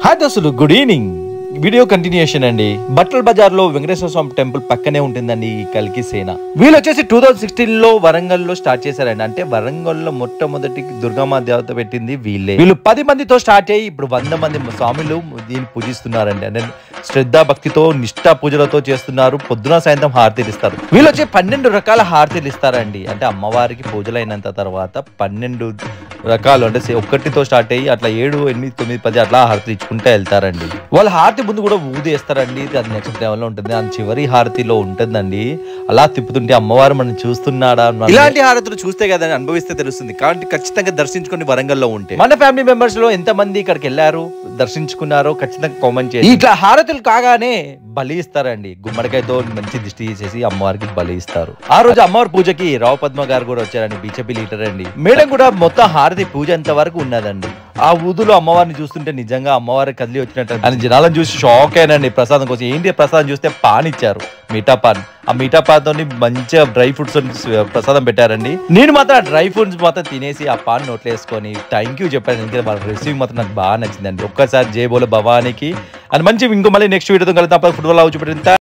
hi దోస్తులు good evening video continuation అండి బట్టల బజార్ లో వెంకటేశ్వర స్వామి టెంపుల్ పక్కనే ఉంటుందండి ఈ కల్కి సేన వీళ్ళు వచ్చేసి టూ థౌసండ్ సిక్స్టీన్ లో వరంగల్ లో స్టార్ట్ చేశారండి అంటే వరంగల్ లో మొట్టమొదటి దుర్గామా దేవత పెట్టింది వీళ్ళే వీళ్ళు పది మందితో స్టార్ట్ అయ్యి ఇప్పుడు వంద మంది స్వాములు దీన్ని పూజిస్తున్నారండి అంటే శ్రద్ధ భక్తితో నిష్ఠా పూజలతో చేస్తున్నారు పొద్దున సాయంత్రం హారతీలు ఇస్తారు వీళ్ళు వచ్చి పన్నెండు రకాల హారతీలు ఇస్తారండి అంటే అమ్మవారికి పూజలైనంత తర్వాత పన్నెండు రకాలు అంటే సే- ఒక్కటితో స్టార్ట్ అయ్యి అట్లా ఏడు ఎనిమిది తొమ్మిది పది అట్లా హారతి ఇచ్చుకుంటూ వెళ్తారండి వాళ్ళ హారతి ముందు కూడా ఊదేస్తారండి అది నెక్స్ట్ లెవెల్లో ఉంటుంది దాని చివరి హారతిలో ఉంటుందండి అలా తిప్పుతుంటే అమ్మవారు మనం చూస్తున్నాడా అన్న- ఇలాంటి హారతులు చూస్తే కదా అనుభవిస్తే తెలుస్తుంది కాబట్టి ఖచ్చితంగా దర్శించుకొని వరంగల్లో ఉంటే మన ఫ్యామిలీ మెంబర్స్ లో ఎంత మంది ఇక్కడికి వెళ్ళారు దర్శించుకున్నారో ఖచ్చితంగా కామెంట్ చేసి ఇట్లా హారతులు కాగానే బలి ఇస్తారండి గుమ్మడికాయతో మంచి దిష్టి చేసేసి అమ్మవారికి బలి ఇస్తారు ఆ రోజు అమ్మవారి పూజకి రావు పద్మ గారు కూడా వచ్చారండి బీజేపీ లీడర్ అండి మేడం కూడా మొత్తం హారతి పూజ అంత వరకు ఉన్నదండి ఆ ఊదులో అమ్మవారిని చూస్తుంటే నిజంగా అమ్మవారి కదిలి వచ్చినట్టు అని జనాలను చూసి షాక్ అయినండి ప్రసాదం కోసం ఏంటి ప్రసాదం చూస్తే పాన్ ఇచ్చారు మీఠా పాన్ ఆ మీఠా పాన్ తోని మంచిగా డ్రై ఫ్రూట్స్ ప్రసాదం పెట్టారండి నేను మాత్రం ఆ డ్రై ఫ్రూట్స్ మాత్రం తినేసి ఆ పాన్ నోట్లో వేసుకొని థ్యాంక్ యూ చెప్పాను ఎందుకంటే వాళ్ళ రిసీవింగ్ మాత్రం నాకు బాగా నచ్చిందండి ఒక్కసారి జై బోల భవానికి అని మంచి ఇంకో మళ్ళీ నెక్స్ట్ వీడియోతో కలుద్దాం ఫుట్బాల్ చూపెట్టిన